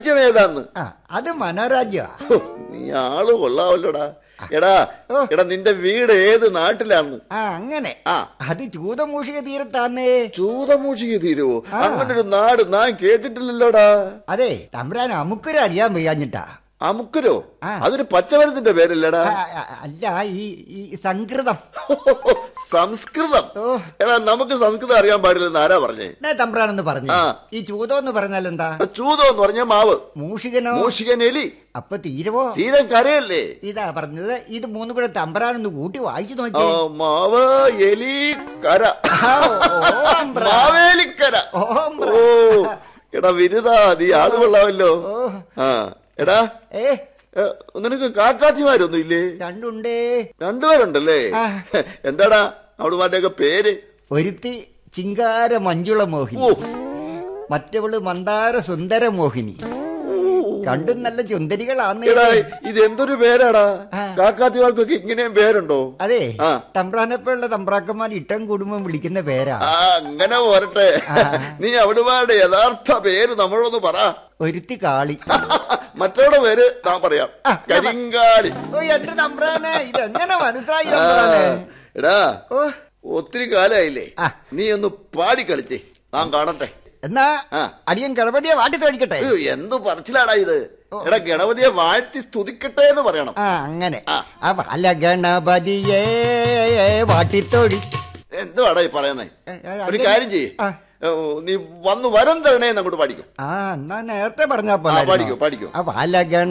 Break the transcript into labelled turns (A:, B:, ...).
A: രാജ്യം ഏതാന്ന്
B: ആ അത് മനോരാജ്യ
A: ഹോ, നീ ആള് കൊള്ളാവല്ലോടാ എടാ
B: ഓ.
A: എടാ നിന്റെ വീട് ഏത് നാട്ടിലാന്ന്
B: ആ അങ്ങനെ
A: ആ.
B: അത് ചൂതമൂഷിക തീരത്താന്നേ
A: ചൂതമൂഷിക്ക് തീരുവോ അങ്ങനൊരു നാട് ഞാൻ കേട്ടിട്ടില്ലല്ലോടാ
B: അതെ തമ്പ്രാൻ അമുക്കൊരു അറിയാൻ വയ്യാഞ്ഞിട്ടാ
A: അമുക്കരോ
B: ആ.
A: അതൊരു പച്ചമരത്തിന്റെ പേരല്ലേടാ
B: ആ, ആ, അല്ല ഈ ഈ സംസ്കൃതം
A: സംസ്കൃതം
B: ഓ.
A: എടാ നമുക്ക് സംസ്കൃതം അറിയാൻ പാടില്ലെന്ന് ആരാ പറഞ്ഞേ
B: എന്നാ തമ്പ്രാനെന്ന് പറഞ്ഞു
A: ആ.
B: ഈ ചൂതം എന്ന് പറഞ്ഞാൽ എന്താ
A: ചൂതം എന്ന് പറഞ്ഞ മാവ്
B: മൂഷികനോ
A: മൂഷികൻ എലി
B: അപ്പൊ തീരവോ
A: തീരം കരയല്ലേ
B: ഇതാ പറഞ്ഞത് ഇത് മൂന്നും കൂടെ തമ്പ്രാനൊന്ന് കൂട്ടി വായിച്ചു
A: ആ,
B: നോക്കിയേ
A: മാവ് എലി കര
B: ആ, ഓം ബ്ര.
A: മാവേലിക്കര
B: ഓം ബ്ര.
A: ഓ എടാ വിരുതാ നീ ആള് കൊള്ളാമല്ലോ
B: ഓ.
A: ആ എടാ
B: ഏ
A: ഏ, നിനക്ക് കാക്കാത്തിമാരൊന്നും ഇല്ലേ
B: രണ്ടുണ്ടേ
A: രണ്ടുപേരുണ്ടല്ലേ
B: ആ.
A: എന്താടാ അവിടുമാരുടെയൊക്കെ പേര്
B: ഒരുത്തി ചിങ്കാര മഞ്ജുള മോഹിനി
A: ഓ
B: മറ്റവള് മന്ദാര സുന്ദര മോഹിനി രണ്ടും നല്ല ചുന്ദരികളാന്ന്
A: എടാ ഇത് എന്തൊരു പേരാടാ
B: ആ.
A: കാക്കാത്തിമാർക്കൊക്കെ ഇങ്ങനെയും പേരുണ്ടോ
B: അതെ
A: ആ.
B: തമ്പ്രാനെപ്പോഴുള്ള തമ്പ്രാക്കന്മാർ ഇട്ടം കുടുംബം വിളിക്കുന്ന പേരാ
A: ആ അങ്ങനെ പോരട്ടെ നീ അവിടുമാരുടെ യഥാർത്ഥ പേര് നമ്മളൊന്ന് പറ
B: ഒരുത്തി കാളി
A: മറ്റവരുടെ പേര് ഞാൻ പറയാം
B: ആ, ഞാൻ പറ-
A: കരിങ്കാളി
B: ഓ എന്റെ തമ്പ്രാനെ ഇതെങ്ങനെ മനസ്സിലായി
A: ആ,
B: തമ്പ്രാനെ
A: എടാ
B: ഓ
A: ഒത്തിരി കാലായില്ലേ
B: ആ.
A: നീ ഒന്ന് പാടി കളിച്ചേ ഞാൻ കാണട്ടെ
B: എന്നാ
A: ആ.
B: അടിയൻ ഗണപതിയെ വാട്ടി തോടിക്കട്ടെ
A: അയ്യോ, എന്ത് പറച്ചിലാടാ ഇത് എടാ ഗണപതിയെ വാഴ്ത്തി സ്തുതിക്കട്ടെ എന്ന് പറയണം
B: ആ അങ്ങനെ
A: ആ.
B: ആ വല ഗണപതിയെ വാട്ടിത്തോടി
A: എന്തുവാടാ ഈ പറയുന്നേ
B: ഏ, ഏ,
A: ഒരു
B: അങ്ങനെ-
A: കാര്യം ചെയ്യേ
B: ആ.
A: നീ വന്ന് വരം തവണേ അങ്ങോട്ട് പഠിക്കും
B: ആ എന്നാ നേരത്തെ പറഞ്ഞാ
A: ആ, പഠിക്കൂ, പഠിക്കൂ.
B: ആ വല ഗണ